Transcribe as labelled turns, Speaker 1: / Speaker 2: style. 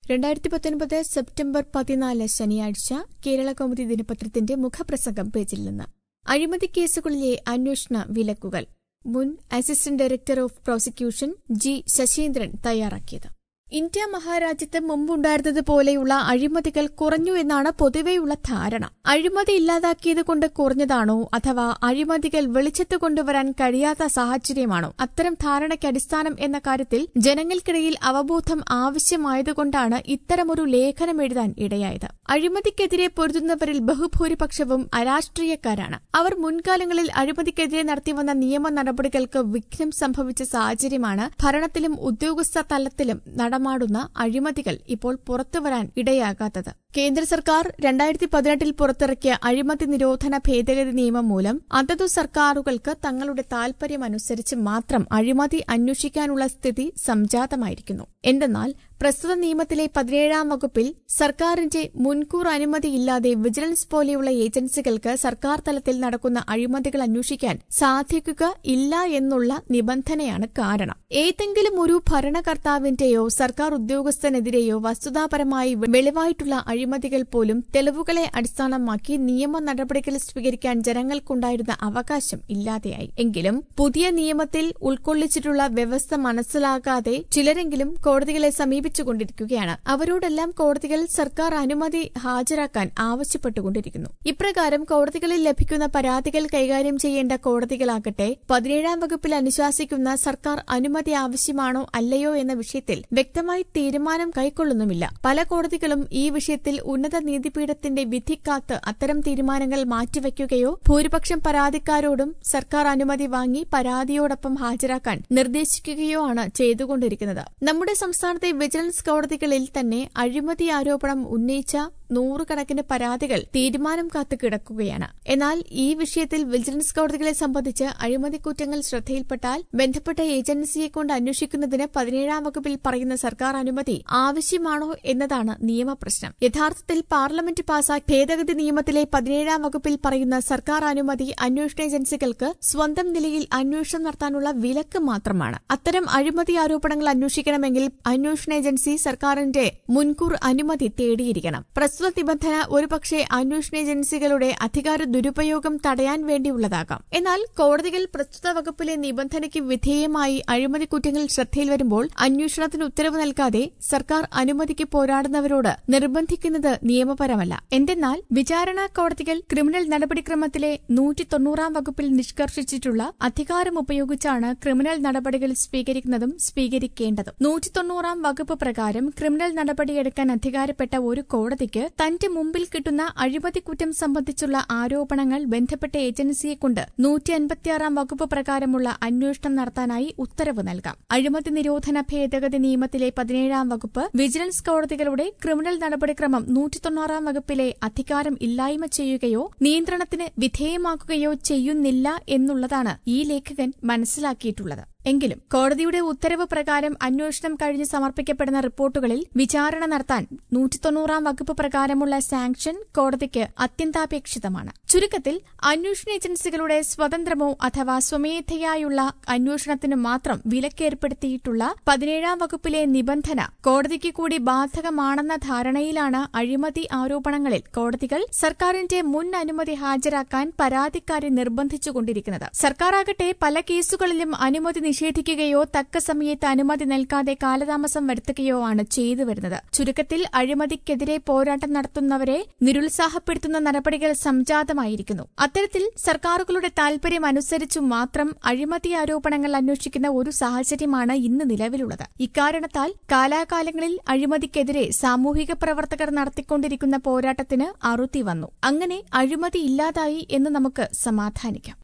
Speaker 1: രണ്ടായിരത്തി പത്തൊൻപത് സെപ്റ്റംബർ പതിനാല് ശനിയാഴ്ച കേരള കൗമുദി ദിനപത്രത്തിന്റെ മുഖപ്രസംഗം പേജിൽ നിന്ന് അഴിമതി കേസുകളിലെ അന്വേഷണ വിലക്കുകൾ മുൻ assistant director of prosecution G Sasheendran തയ്യാറാക്കിയത് ഇന്ത്യ മഹാരാജ്യത്ത് മുമ്പുണ്ടായിരുന്നതുപോലെയുള്ള അഴിമതികൾ കുറഞ്ഞു എന്നാണ് പൊതുവെയുള്ള ധാരണ അഴിമതി ഇല്ലാതാക്കിയത് കൊണ്ട് കുറഞ്ഞതാണോ അഥവാ അഴിമതികൾ വെളിച്ചത്ത് കൊണ്ടുവരാൻ കഴിയാത്ത സാഹചര്യമാണോ അത്തരം ധാരണയ്ക്ക് അടിസ്ഥാനം എന്ന കാര്യത്തിൽ ജനങ്ങൾക്കിടയിൽ അവബോധം ആവശ്യമായതുകൊണ്ടാണ് ഇത്തരമൊരു ലേഖനം എഴുതാൻ ഇടയായത് അഴിമതിക്കെതിരെ പൊരുതുന്നവരിൽ ബഹുഭൂരിപക്ഷവും അരാഷ്ട്രീയക്കാരാണ് അവർ മുൻകാലങ്ങളിൽ അഴിമതിക്കെതിരെ നടത്തിവന്ന നിയമ നടപടികൾക്ക് വിഘ്നം സംഭവിച്ച സാഹചര്യമാണ് ഭരണത്തിലും ഉദ്യോഗസ്ഥ തലത്തിലും നടമാടുന്ന അഴിമതികൾ ഇപ്പോൾ പുറത്തുവരാൻ ഇടയാകാത്തത് കേന്ദ്ര സർക്കാർ രണ്ടായിരത്തി പതിനെട്ടിൽ പുറത്തിറക്കിയ അഴിമതി നിരോധന ഭേദഗതി നിയമം മൂലം അതതു സർക്കാരുകൾക്ക് തങ്ങളുടെ താൽപര്യമനുസരിച്ച് മാത്രം അഴിമതി അന്വേഷിക്കാനുള്ള സ്ഥിതി സംജാതമായിരിക്കുന്നു എന്തെന്നാൽ പ്രസ്തുത നിയമത്തിലെ പതിനേഴാം വകുപ്പിൽ സർക്കാരിന്റെ മുൻകൂർ അനുമതിയില്ലാതെ വിജിലൻസ് പോലെയുള്ള ഏജൻസികൾക്ക് സർക്കാർ തലത്തിൽ നടക്കുന്ന അഴിമതികൾ അന്വേഷിക്കാൻ സാധിക്കുക ഇല്ല എന്നുള്ള നിബന്ധനയാണ് കാരണം ഏതെങ്കിലും ഒരു ഭരണകർത്താവിന്റെയോ സർക്കാർ ഉദ്യോഗസ്ഥനെതിരെയോ വസ്തുതാപരമായി വെളിവായിട്ടുള്ള അഴിമതികൾ പോലും തെളിവുകളെ അടിസ്ഥാനമാക്കി നിയമ നടപടികൾ സ്വീകരിക്കാൻ ജനങ്ങൾക്കുണ്ടായിരുന്ന അവകാശം ഇല്ലാതെയായി എങ്കിലും പുതിയ നിയമത്തിൽ ഉൾക്കൊള്ളിച്ചിട്ടുള്ള വ്യവസ്ഥ മനസ്സിലാകാതെ ചിലരെങ്കിലും കോടതികളെ സമീപിച്ചുകൊണ്ടിരിക്കുകയാണ് അവരോടെല്ലാം കോടതികൾ സർക്കാർ അനുമതി ഹാജരാക്കാൻ ആവശ്യപ്പെട്ടുകൊണ്ടിരിക്കുന്നു ഇപ്രകാരം കോടതികളിൽ ലഭിക്കുന്ന പരാതികൾ കൈകാര്യം ചെയ്യേണ്ട കോടതികളാകട്ടെ പതിനേഴാം വകുപ്പിൽ അനുശാസിക്കുന്ന സർക്കാർ അനുമതി ആവശ്യമാണോ അല്ലയോ എന്ന വിഷയത്തിൽ വ്യക്തമായി തീരുമാനം കൈക്കൊള്ളുന്നുമില്ല പല കോടതികളും ഈ വിഷയത്തിൽ ഉന്നത നീതിപീഠത്തിന്റെ വിധി കാത്ത് അത്തരം തീരുമാനങ്ങൾ മാറ്റിവെക്കുകയോ ഭൂരിപക്ഷം പരാതിക്കാരോടും സർക്കാർ അനുമതി വാങ്ങി പരാതിയോടൊപ്പം ഹാജരാക്കാൻ നിർദ്ദേശിക്കുകയോ ആണ് ചെയ്തുകൊണ്ടിരിക്കുന്നത് നമ്മുടെ സംസ്ഥാനത്തെ വിജിലൻസ് കോടതികളിൽ തന്നെ അഴിമതി ആരോപണം ഉന്നയിച്ച നൂറുകണക്കിന് പരാതികൾ തീരുമാനം കാത്തു കിടക്കുകയാണ് എന്നാൽ ഈ വിഷയത്തിൽ വിജിലൻസ് കോടതികളെ സംബന്ധിച്ച് അഴിമതി കുറ്റങ്ങൾ ശ്രദ്ധയിൽപ്പെട്ടാൽ ബന്ധപ്പെട്ട ഏജൻസിയെ കൊണ്ട് അന്വേഷിക്കുന്നതിന് പതിനേഴാം വകുപ്പിൽ പറയുന്ന സർക്കാർ അനുമതി ആവശ്യമാണോ എന്നതാണ് നിയമപ്രശ്നം യഥാർത്ഥത്തിൽ പാർലമെന്റ് പാസാക്കിയ ഭേദഗതി നിയമത്തിലെ പതിനേഴാം വകുപ്പിൽ പറയുന്ന സർക്കാർ അനുമതി അന്വേഷണ ഏജൻസികൾക്ക് സ്വന്തം നിലയിൽ അന്വേഷണം നടത്താനുള്ള വിലക്ക് മാത്രമാണ് അത്തരം അഴിമതി ആരോപണങ്ങൾ അന്വേഷിക്കണമെങ്കിൽ അന്വേഷണ ഏജൻസി സർക്കാരിന്റെ മുൻകൂർ അനുമതി തേടിയിരിക്കണം പ്രസ്തുത നിബന്ധന ഒരുപക്ഷെ അന്വേഷണ ഏജൻസികളുടെ അധികാര ദുരുപയോഗം തടയാൻ വേണ്ടിയുള്ളതാകാം എന്നാൽ കോടതികൾ പ്രസ്തുത വകുപ്പിലെ നിബന്ധനയ്ക്ക് വിധേയമായി അഴിമതി കുറ്റങ്ങൾ ശ്രദ്ധയിൽ വരുമ്പോൾ അന്വേഷണത്തിന് ഉത്തരവ് നൽകാതെ സർക്കാർ അനുമതിക്ക് പോരാടുന്നവരോട് നിർബന്ധിക്കുന്നത് നിയമപരമല്ല എന്തെന്നാൽ വിചാരണ കോടതികൾ ക്രിമിനൽ നടപടിക്രമത്തിലെ നൂറ്റി തൊണ്ണൂറാം വകുപ്പിൽ നിഷ്കർഷിച്ചിട്ടുള്ള അധികാരം ഉപയോഗിച്ചാണ് ക്രിമിനൽ നടപടികൾ സ്വീകരിക്കുന്നതും സ്വീകരിക്കേണ്ടതും നൂറ്റി തൊണ്ണൂറാം വകുപ്പ് പ്രകാരം ക്രിമിനൽ നടപടിയെടുക്കാൻ അധികാരപ്പെട്ട ഒരു കോടതിക്ക് തന്റെ മുമ്പിൽ കിട്ടുന്ന അഴിമതി കുറ്റം സംബന്ധിച്ചുള്ള ആരോപണങ്ങൾ ബന്ധപ്പെട്ട ഏജൻസിയെ കൊണ്ട് നൂറ്റി അൻപത്തിയാറാം വകുപ്പ് പ്രകാരമുള്ള അന്വേഷണം നടത്താനായി ഉത്തരവ് നൽകാം അഴിമതി നിരോധന ഭേദഗതി നിയമത്തിലെ പതിനേഴാം വകുപ്പ് വിജിലൻസ് കോടതികളുടെ ക്രിമിനൽ നടപടിക്രമം നൂറ്റി തൊണ്ണൂറാം വകുപ്പിലെ അധികാരം ഇല്ലായ്മ ചെയ്യുകയോ നിയന്ത്രണത്തിന് വിധേയമാക്കുകയോ ചെയ്യുന്നില്ല എന്നുള്ളതാണ് ഈ ലേഖകൻ മനസ്സിലാക്കിയിട്ടുള്ളത് എങ്കിലും കോടതിയുടെ ഉത്തരവ് പ്രകാരം അന്വേഷണം കഴിഞ്ഞ് സമർപ്പിക്കപ്പെടുന്ന റിപ്പോർട്ടുകളിൽ വിചാരണ നടത്താൻ നൂറ്റി തൊണ്ണൂറാം വകുപ്പ് പ്രകാരമുള്ള സാങ്ഷൻ കോടതിക്ക് അത്യന്താപേക്ഷിതമാണ് ചുരുക്കത്തിൽ അന്വേഷണ ഏജൻസികളുടെ സ്വതന്ത്രമോ അഥവാ സ്വമേധയായുള്ള അന്വേഷണത്തിന് മാത്രം വിലക്കേർപ്പെടുത്തിയിട്ടുള്ള പതിനേഴാം വകുപ്പിലെ നിബന്ധന കോടതിക്ക് കൂടി ബാധകമാണെന്ന ധാരണയിലാണ് അഴിമതി ആരോപണങ്ങളിൽ കോടതികൾ സർക്കാരിന്റെ മുൻ അനുമതി ഹാജരാക്കാൻ പരാതിക്കാരെ നിർബന്ധിച്ചുകൊണ്ടിരിക്കുന്നത് സർക്കാരാകട്ടെ പല കേസുകളിലും അനുമതി നിഷേധിക്കുകയോ തക്ക സമയത്ത് അനുമതി നൽകാതെ കാലതാമസം വരുത്തുകയോ ആണ് ചെയ്തു വരുന്നത് ചുരുക്കത്തിൽ അഴിമതിക്കെതിരെ പോരാട്ടം നടത്തുന്നവരെ നിരുത്സാഹപ്പെടുത്തുന്ന നടപടികൾ സംജാതമായിരിക്കുന്നു അത്തരത്തിൽ സർക്കാരുകളുടെ താൽപര്യം അനുസരിച്ചു മാത്രം അഴിമതി ആരോപണങ്ങൾ അന്വേഷിക്കുന്ന ഒരു സാഹചര്യമാണ് ഇന്ന് നിലവിലുള്ളത് ഇക്കാരണത്താൽ കാലാകാലങ്ങളിൽ അഴിമതിക്കെതിരെ സാമൂഹിക പ്രവർത്തകർ നടത്തിക്കൊണ്ടിരിക്കുന്ന പോരാട്ടത്തിന് അറുതി വന്നു അങ്ങനെ അഴിമതി ഇല്ലാതായി എന്ന് നമുക്ക് സമാധാനിക്കാം